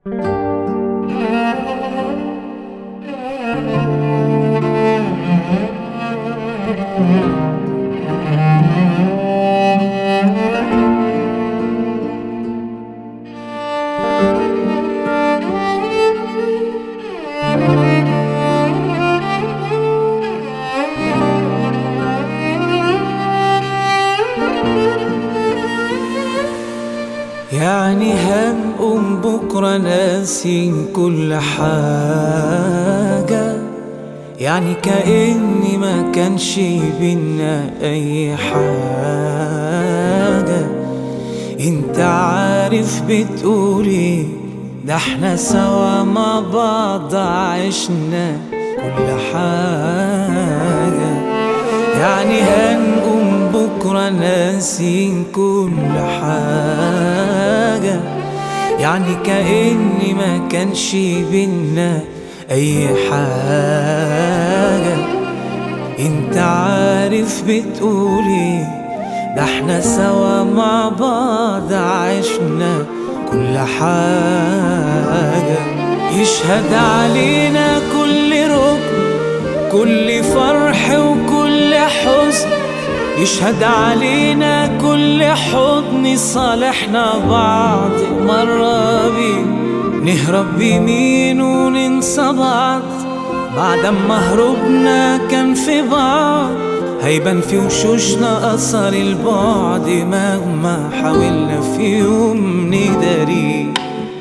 يعني هنقوم بكرة ناسين كل حاجة يعني كأني ما كانش بينا أي حاجة انت عارف بتقولي ده احنا سوا مع بعض عشنا كل حاجة يعني هنقوم بكرة ناسين كل حاجة يعني كأني ما كانش بينا أي حاجة انت عارف بتقولي ده احنا سوا مع بعض عشنا كل حاجة يشهد علينا كل ركن كل فرح وكل حزن يشهد علينا كل حضن صالحنا بعض مرة بيه نهرب بيمين وننسى بعض بعد ما هربنا كان في بعض هيبان في وشوشنا أثر البعد مهما حاولنا في يوم نداريه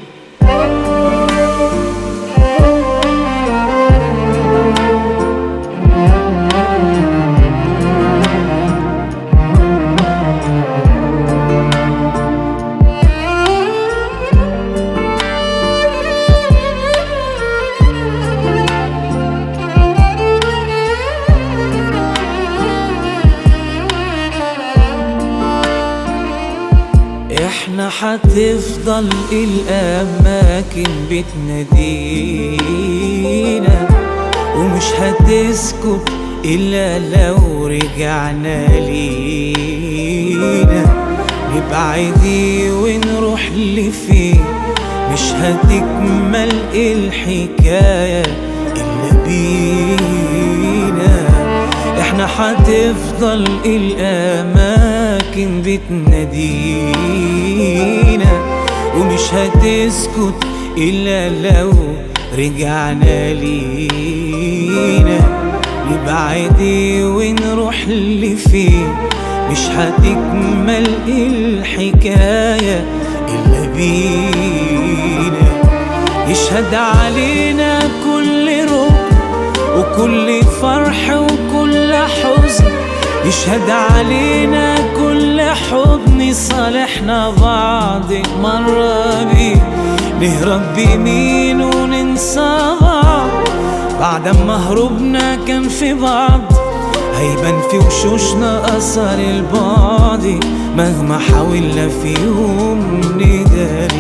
احنا حتفضل الاماكن بتنادينا ومش هتسكت الا لو رجعنا لينا نبعدي ونروح لفين مش هتكمل الحكاية الا بينا احنا حتفضل الاماكن بتنادينا ومش هتسكت الا لو رجعنا لينا نبعدي ونروح لفين مش هتكمل الحكاية الا بينا يشهد علينا كل ركن وكل فرح وكل حزن يشهد علينا كل حضن صالحنا بعض مرة بيه نهرب بيمين وننسى بعض بعد ما هربنا كان في بعض هيبان في وشوشنا أثر البعد مهما حاولنا في يوم نداري